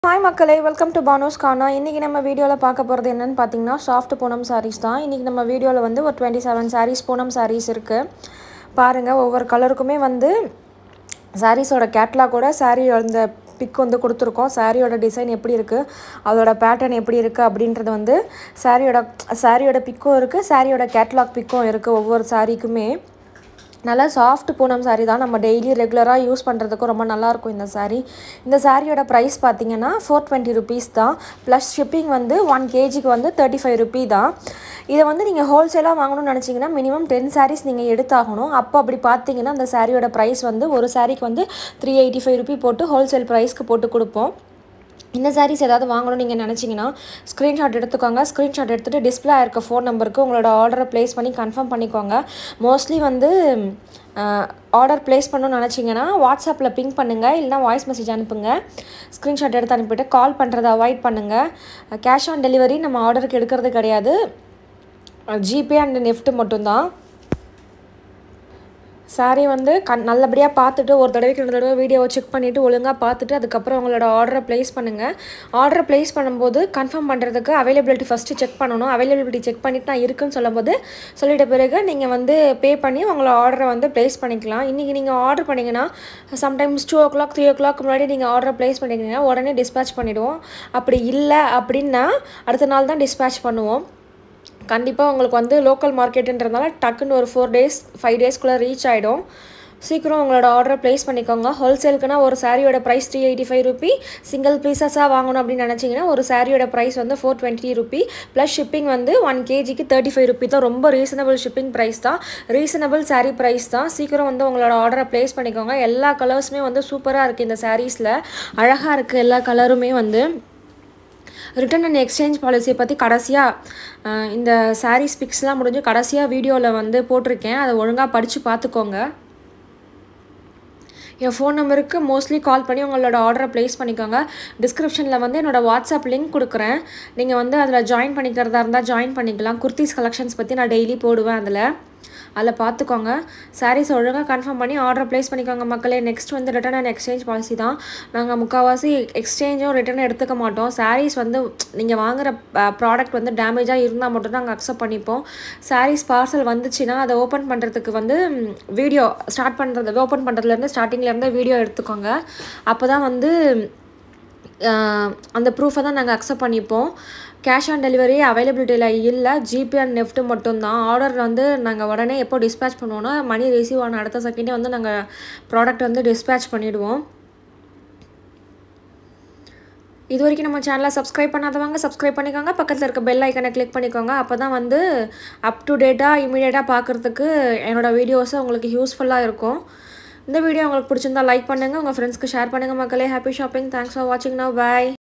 hi மக்களே welcome to பானோஸ் கானா இன்றைக்கி நம்ம வீடியோவில் பார்க்க போகிறது என்னென்னு பார்த்தீங்கன்னா சாஃப்ட் பூனம் சாரீஸ் தான் இன்றைக்கி நம்ம வீடியோவில் வந்து ஒரு டுவெண்ட்டி செவன் சாரீஸ் பூனம் சாரீஸ் இருக்குது பாருங்கள் ஒவ்வொரு கலருக்குமே வந்து சாரீஸோட கேட்லாகோட சாரீ அந்த பிக் வந்து கொடுத்துருக்கோம் சாரியோட டிசைன் எப்படி இருக்குது அதோட பேட்டர்ன் எப்படி இருக்குது அப்படின்றது வந்து சாரியோட சாரியோட பிக்கும் இருக்குது சாரியோட கேட்லாக் பிக்கும் இருக்குது ஒவ்வொரு சாரீக்குமே நல்லா சாஃப்ட் பூனம் saree தான் நம்ம டெய்லி ரெகுலராக யூஸ் பண்ணுறதுக்கும் ரொம்ப நல்லாயிருக்கும் இந்த saree இந்த சாரியோட ப்ரைஸ் பார்த்தீங்கன்னா ஃபோர் டுவெண்ட்டி ருபீஸ் தான் ப்ளஸ் ஷிப்பிங் வந்து ஒன் கேஜிக்கு வந்து தேர்ட்டி ஃபைவ் ருபீ தான் இதை வந்து நீங்கள் ஹோல்சேலாக வாங்கணும்னு நினச்சிங்கன்னா மினிமம் டென் sarees நீங்கள் எடுத்தாகணும் அப்போ அப்படி பார்த்தீங்கன்னா அந்த சாரியோட ப்ரைஸ் வந்து ஒரு சாரிக்கு வந்து த்ரீ எயிட்டி ஃபைவ் ருபி போட்டு ஹோல்சேல் ப்ரைஸ்க்கு போட்டு கொடுப்போம் இந்த சாரீஸ் ஏதாவது வாங்கணும்னு நீங்கள் நினச்சிங்கன்னா ஸ்க்ரீன்ஷாட் எடுத்துக்கோங்க ஸ்க்ரீன்ஷாட் எடுத்துகிட்டு டிஸ்பிளே ஆயிருக்க ஃபோன் நம்பருக்கு உங்களோட ஆர்டரை ப்ளேஸ் பண்ணி கன்ஃபார்ம் பண்ணிக்கோங்க மோஸ்ட்லி வந்து ஆர்டர் ப்ளேஸ் பண்ணணும்னு நினச்சிங்கன்னா வாட்ஸ்அப்பில் பிங்க் பண்ணுங்கள் இல்லைனா வாய்ஸ் மெசேஜ் அனுப்புங்க ஸ்க்ரீன்ஷாட் எடுத்து அனுப்பிட்டு கால் பண்ணுறதை அவாய்ட் பண்ணுங்கள் கேஷ் ஆன் டெலிவரி நம்ம ஆர்டருக்கு எடுக்கிறது கிடையாது ஜிபே அண்ட் நெஃப்ட் மட்டும்தான் சாரீ வந்து கண் நல்லபடியாக பார்த்துட்டு ஒரு தடவைக்கு ரெண்டு தடவை வீடியோவை செக் பண்ணிவிட்டு ஒழுங்காக பார்த்துட்டு அதுக்கப்புறம் உங்களோட ஆர்டரை ப்ளேஸ் பண்ணுங்கள் ஆர்டரை ப்ளேஸ் பண்ணும்போது கன்ஃபார்ம் பண்ணுறதுக்கு அவைலபிலிட்டி ஃபஸ்ட்டு செக் பண்ணணும் அவைலபிலிட்டி செக் பண்ணிவிட்டு நான் இருக்குன்னு சொல்லும்போது சொல்லிட்ட பிறகு நீங்கள் வந்து பே பண்ணி உங்களோட ஆர்டரை வந்து ப்ளேஸ் பண்ணிக்கலாம் இன்றைக்கி நீங்கள் ஆர்டர் பண்ணிங்கன்னா sometimes two o'clock three o'clock முன்னாடி நீங்கள் ஆர்டரை ப்ளேஸ் பண்ணிட்டீங்கன்னா உடனே டிஸ்பேச் பண்ணிவிடுவோம் அப்படி இல்லை அப்படின்னா அடுத்த நாள் தான் டிஸ்பேச் பண்ணுவோம் கண்டிப்பாக உங்களுக்கு வந்து லோக்கல் மார்க்கெட்டுன்றதுனால டக்குன்னு ஒரு ஃபோர் டேஸ் ஃபைவ் டேஸ்க்குள்ளே ரீச் ஆகிடும் சீக்கிரம் உங்களோட ஆர்டரை ப்ளேஸ் பண்ணிக்கோங்க ஹோல்சேலுக்குனா ஒரு சாரியோட price three eighty five rupee single பீசஸாக வாங்கணும் அப்படின்னு நினச்சிங்கன்னா ஒரு சாரியோட ப்ரைஸ் வந்து four twenty rupee plus shipping வந்து ஒன் கேஜிக்கு தேர்ட்டி ஃபைவ் ருபி தான் ரொம்ப ரீசனபிள் ஷிப்பிங் ப்ரைஸ் தான் ரீசனபிள் சாரீ ப்ரைஸ் தான் சீக்கிரம் வந்து உங்களோட ஆர்டரை ப்ளேஸ் பண்ணிக்கோங்க எல்லா கலர்ஸுமே வந்து சூப்பராக இருக்குது இந்த சாரீஸில் அழகாக இருக்குது எல்லா கலருமே வந்து ரிட்டர்ன் அண்ட் எக்ஸ்சேஞ்ச் பாலிசியை பற்றி கடைசியாக இந்த சாரீஸ் பிக்ஸ்லாம் முடிஞ்சு கடைசியாக வீடியோவில் வந்து போட்டிருக்கேன் அதை ஒழுங்காக படித்து பார்த்துக்கோங்க என் ஃபோன் நம்பருக்கு மோஸ்ட்லி கால் பண்ணி உங்களோட ஆர்டரை ப்ளேஸ் பண்ணிக்கோங்க டிஸ்கிரிப்ஷனில் வந்து என்னோடய வாட்ஸ்அப் லிங்க் கொடுக்குறேன் நீங்கள் வந்து அதில் ஜாயின் பண்ணிக்கிறதா இருந்தால் ஜாயின் பண்ணிக்கலாம் குர்த்திஸ் கலெக்ஷன்ஸ் பற்றி நான் டெய்லி போடுவேன் அதில் அதில் பார்த்துக்கோங்க சாரீஸ் ஒழுங்காக கன்ஃபார்ம் பண்ணி ஆர்டர் ப்ளேஸ் பண்ணிக்கோங்க மக்களே நெக்ஸ்ட் வந்து ரிட்டர்ன் அண்ட் எக்ஸ்சேஞ்ச் பாலிசி தான் நாங்கள் முக்கால்வாசி எக்ஸ்சேஞ்சும் ரிட்டர்ன் எடுத்துக்க மாட்டோம் சாரீஸ் வந்து நீங்கள் வாங்குகிற ப்ராடக்ட் வந்து டேமேஜாக இருந்தால் மட்டும் நாங்கள் அக்செப்ட் பண்ணிப்போம் சாரீஸ் பார்சல் வந்துச்சுன்னா அதை ஓப்பன் பண்ணுறதுக்கு வந்து வீடியோ ஸ்டார்ட் பண்ணுறது ஓப்பன் பண்ணுறதுலேருந்து ஸ்டார்டிங்லேருந்து வீடியோ எடுத்துக்கோங்க அப்போ தான் வந்து அந்த ப்ரூஃபை தான் நாங்கள் அக்செப்ட் பண்ணிப்போம் கேஷ் ஆன் டெலிவரி அவைலபிலிட்டியில் இல்லை ஜிபே அண்ட் நெஃப்ட் மட்டும்தான் ஆர்டர் வந்து நாங்கள் உடனே எப்போ டிஸ்பேச் பண்ணுவோன்னா மணி ரிசீவ் ஆன அடுத்த செகண்டே வந்து நாங்கள் ப்ராடக்ட் வந்து டிஸ்பேச் பண்ணிவிடுவோம் இது வரைக்கும் நம்ம சேனலை சப்ஸ்கிரைப் பண்ணாதவங்க சப்ஸ்கிரைப் பண்ணிக்கோங்க பக்கத்தில் இருக்க பெல் ஐக்கனை கிளிக் பண்ணிக்கோங்க அப்போ தான் வந்து அப் டு டேட்டாக இமீடியட்டாக பார்க்குறதுக்கு என்னோடய வீடியோஸை உங்களுக்கு யூஸ்ஃபுல்லாக இருக்கும் இந்த வீடியோ உங்களுக்கு பிடிச்சிருந்தா லைக் பண்ணுங்கள் உங்கள் ஃப்ரெண்ட்ஸ்க்கு ஷேர் பண்ணுங்கள் மக்களே ஹாப்பி ஷாப்பிங் தேங்க்ஸ் ஃபார் வாட்சிங் நவ் பாய்